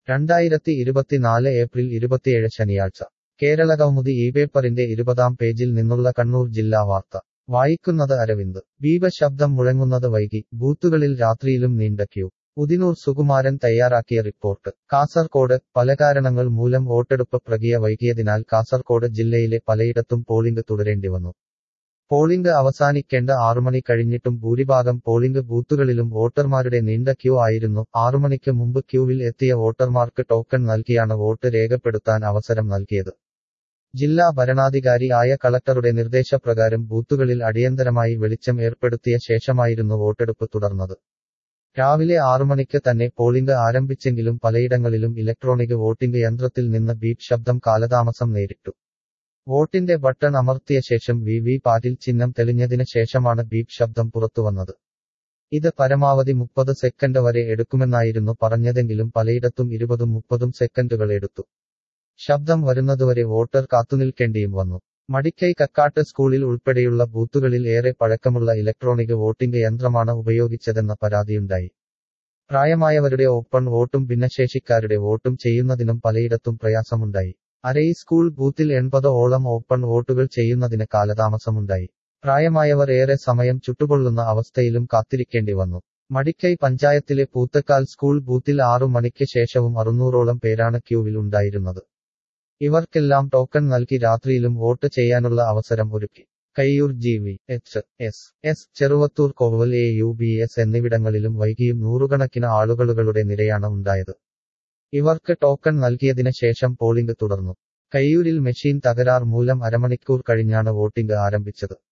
രണ്ടായിരത്തി ഇരുപത്തിനാല് ഏപ്രിൽ ഇരുപത്തിയേഴ് ശനിയാഴ്ച കേരള കൗമുദി ഈ പേപ്പറിന്റെ ഇരുപതാം പേജിൽ നിന്നുള്ള കണ്ണൂർ ജില്ലാ വാർത്ത വായിക്കുന്നത് അരവിന്ദ് ബീപശബ്ദം മുഴങ്ങുന്നത് വൈകി ബൂത്തുകളിൽ രാത്രിയിലും നീണ്ട ക്യൂ ഉദിനൂർ സുകുമാരൻ തയ്യാറാക്കിയ റിപ്പോർട്ട് കാസർകോട് പല കാരണങ്ങൾ മൂലം വോട്ടെടുപ്പ് പ്രകിയ വൈകിയതിനാൽ കാസർകോട് ജില്ലയിലെ പലയിടത്തും പോളിംഗ് തുടരേണ്ടി വന്നു പോളിംഗ് അവസാനിക്കേണ്ട ആറുമണി കഴിഞ്ഞിട്ടും ഭൂരിഭാഗം പോളിംഗ് ബൂത്തുകളിലും വോട്ടർമാരുടെ നീണ്ട ക്യൂ ആയിരുന്നു ആറുമണിക്ക് മുമ്പ് ക്യൂവിൽ എത്തിയ വോട്ടർമാർക്ക് ടോക്കൺ നൽകിയാണ് വോട്ട് രേഖപ്പെടുത്താൻ അവസരം നൽകിയത് ജില്ലാ ഭരണാധികാരി ആയ കളക്ടറുടെ നിർദ്ദേശപ്രകാരം ബൂത്തുകളിൽ അടിയന്തരമായി വെളിച്ചം ഏർപ്പെടുത്തിയ ശേഷമായിരുന്നു വോട്ടെടുപ്പ് തുടർന്നത് രാവിലെ ആറുമണിക്ക് തന്നെ പോളിംഗ് ആരംഭിച്ചെങ്കിലും പലയിടങ്ങളിലും ഇലക്ട്രോണിക് വോട്ടിംഗ് യന്ത്രത്തിൽ നിന്ന് ബീപ് ശബ്ദം കാലതാമസം നേരിട്ടു വോട്ടിന്റെ ബട്ടൺ അമർത്തിയ ശേഷം വി വി പാറ്റിൽ ചിഹ്നം തെളിഞ്ഞതിന് ശേഷമാണ് ബീപ് ശബ്ദം പുറത്തുവന്നത് ഇത് പരമാവധി മുപ്പത് സെക്കൻഡ് വരെ എടുക്കുമെന്നായിരുന്നു പറഞ്ഞതെങ്കിലും പലയിടത്തും ഇരുപതും മുപ്പതും സെക്കൻഡുകൾ എടുത്തു ശബ്ദം വരുന്നതുവരെ വോട്ടർ കാത്തുനിൽക്കേണ്ടിയും വന്നു മടിക്കൈ കക്കാട്ട് സ്കൂളിൽ ഉൾപ്പെടെയുള്ള ബൂത്തുകളിൽ ഏറെ പഴക്കമുള്ള ഇലക്ട്രോണിക് വോട്ടിംഗ് യന്ത്രമാണ് ഉപയോഗിച്ചതെന്ന പരാതിയുണ്ടായി പ്രായമായവരുടെ ഓപ്പൺ വോട്ടും ഭിന്നശേഷിക്കാരുടെ വോട്ടും ചെയ്യുന്നതിനും പലയിടത്തും പ്രയാസമുണ്ടായി അരയി സ്കൂൾ ബൂത്തിൽ എൺപത് ഓളം ഓപ്പൺ വോട്ടുകൾ ചെയ്യുന്നതിന് കാലതാമസമുണ്ടായി പ്രായമായവർ ഏറെ സമയം ചുട്ടുകൊള്ളുന്ന അവസ്ഥയിലും കാത്തിരിക്കേണ്ടി വന്നു മടിക്കൈ പഞ്ചായത്തിലെ പൂത്തക്കാൽ സ്കൂൾ ബൂത്തിൽ ആറു മണിക്ക് ശേഷവും അറുന്നൂറോളം പേരാണ് ക്യൂവിൽ ഉണ്ടായിരുന്നത് ഇവർക്കെല്ലാം ടോക്കൺ നൽകി രാത്രിയിലും വോട്ട് ചെയ്യാനുള്ള അവസരം ഒരുക്കി Kayyur G V H S S Cheruvathur Koval A U B S എന്നിവിടങ്ങളിലും വൈകിയും നൂറുകണക്കിന് ആളുകളുടെ നിരയാണ് ഉണ്ടായത് ഇവർക്ക് ടോക്കൺ നൽകിയതിന് ശേഷം പോളിംഗ് തുടർന്നു കയ്യൂരിൽ മെഷീൻ തകരാർ മൂലം അരമണിക്കൂർ കഴിഞ്ഞാണ് വോട്ടിംഗ് ആരംഭിച്ചത്